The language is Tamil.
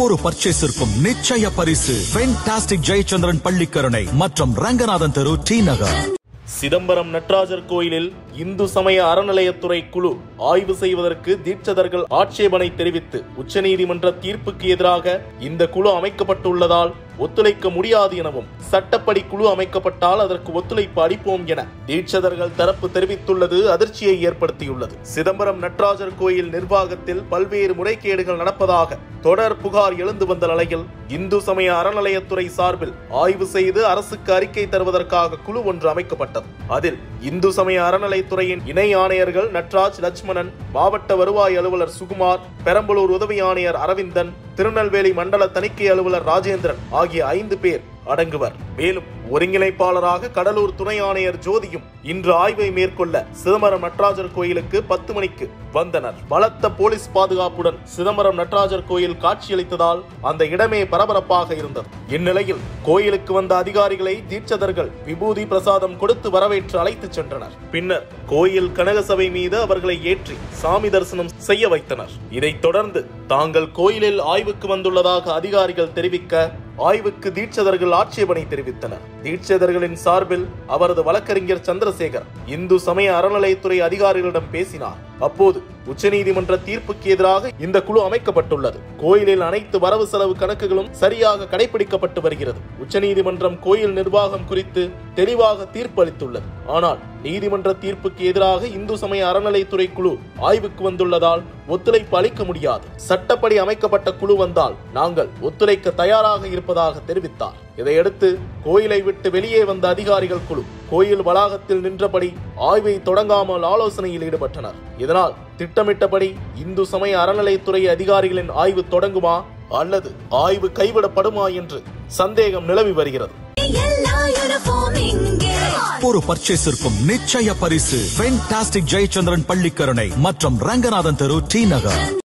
ஒவ்வொரு பர்ச்சேஸிற்கும் நிச்சய பரிசு ஃபென்டாஸ்டிக் ஜெயச்சந்திரன் பள்ளிக்கரணை மற்றும் ரங்கநாதன் தெரு டி நகர் சிதம்பரம் நடராஜர் கோயிலில் இந்து சமய அறநிலையத்துறை குழு ஆய்வு செய்வதற்கு தீட்சதர்கள் ஆட்சேபனை தெரிவித்து உச்சநீதிமன்ற தீர்ப்புக்கு எதிராக இந்த குழு அமைக்கப்பட்டுள்ளதால் ஒத்துழைக்க முடியாது எனவும் சட்டப்படி குழு அமைக்கப்பட்டால் அதற்கு ஒத்துழைப்பு அளிப்போம் என தீட்சதர்கள் தரப்பு தெரிவித்துள்ளது அதிர்ச்சியை ஏற்படுத்தியுள்ளது சிதம்பரம் நடராஜர் கோயில் நிர்வாகத்தில் பல்வேறு முறைகேடுகள் நடப்பதாக தொடர் புகார் எழுந்து வந்த நிலையில் இந்து சமய அறநிலையத்துறை சார்பில் ஆய்வு செய்து அரசுக்கு அறிக்கை தருவதற்காக குழு ஒன்று அமைக்கப்பட்டது அதில் இந்து சமய அறநிலைத்துறையின் இணை ஆணையர்கள் நட்ராஜ் லட்சுமணன் மாவட்ட வருவாய் அலுவலர் சுகுமார் பெரம்பலூர் உதவி ஆணையர் அரவிந்தன் திருநெல்வேலி மண்டல தணிக்கை அலுவலர் ராஜேந்திரன் ஆகிய ஐந்து பேர் அடங்குவர் மேலும் ஒருங்கிணைப்பாளராக கடலூர் துணை ஆணையர் ஜோதியும் இன்று ஆய்வை மேற்கொள்ள சிதம்பரம் நடராஜர் கோயிலுக்கு பத்து மணிக்கு வந்தனர் பலத்த போலீஸ் பாதுகாப்புடன் சிதம்பரம் நடராஜர் கோயில் காட்சியளித்ததால் அந்த இடமே பரபரப்பாக இருந்தது இந்நிலையில் கோயிலுக்கு வந்த அதிகாரிகளை தீட்சதர்கள் விபூதி பிரசாதம் கொடுத்து வரவேற்று அழைத்துச் சென்றனர் பின்னர் கோயில் கனகசபை மீது அவர்களை ஏற்றி சாமி தரிசனம் செய்ய வைத்தனர் இதைத் தொடர்ந்து தாங்கள் கோயிலில் ஆய்வுக்கு வந்துள்ளதாக அதிகாரிகள் தெரிவிக்க ஆய்வுக்கு தீட்சதர்கள் ஆட்சேபனை தெரிவித்தனர் தீட்சதர்களின் சார்பில் அவரது வழக்கறிஞர் சந்திரசேகர் இந்து சமய அறநிலையத்துறை அதிகாரிகளிடம் பேசினார் அப்போது உச்சநீதிமன்ற தீர்ப்புக்கு எதிராக இந்த குழு அமைக்கப்பட்டுள்ளது கோயிலில் அனைத்து வரவு செலவு கணக்குகளும் சரியாக கடைபிடிக்கப்பட்டு வருகிறது உச்சநீதிமன்றம் கோயில் நிர்வாகம் குறித்து தெளிவாக தீர்ப்பு அளித்துள்ளது ஆனால் நீதிமன்ற தீர்ப்புக்கு எதிராக இந்து சமய அறநிலைத்துறை குழு ஆய்வுக்கு வந்துள்ளதால் ஒத்துழைப்பு அளிக்க முடியாது சட்டப்படி அமைக்கப்பட்ட குழு வந்தால் நாங்கள் ஒத்துழைக்க தயாராக இருப்பதாக தெரிவித்தார் இதையடுத்து கோயிலை விட்டு வெளியே வந்த அதிகாரிகள் குழு கோயில் வளாகத்தில் நின்றபடி ஆய்வை தொடங்காமல் ஆலோசனையில் ஈடுபட்டனர் இதனால் திட்டமிட்டபடி இந்து சமய அறநிலைத்துறை அதிகாரிகளின் ஆய்வு தொடங்குமா அல்லது ஆய்வு கைவிடப்படுமா என்று சந்தேகம் நிலவி வருகிறது எல்லா யூனிஃபார்ம் இங்கே ஒவ்வொரு பர்ச்சேஸிற்கும் நிச்சய பரிசு ஃபென்டாஸ்டிக் ஜெயச்சந்திரன் பள்ளிக்கரணை மற்றும் ரங்கநாதன் தெரு டி நகர்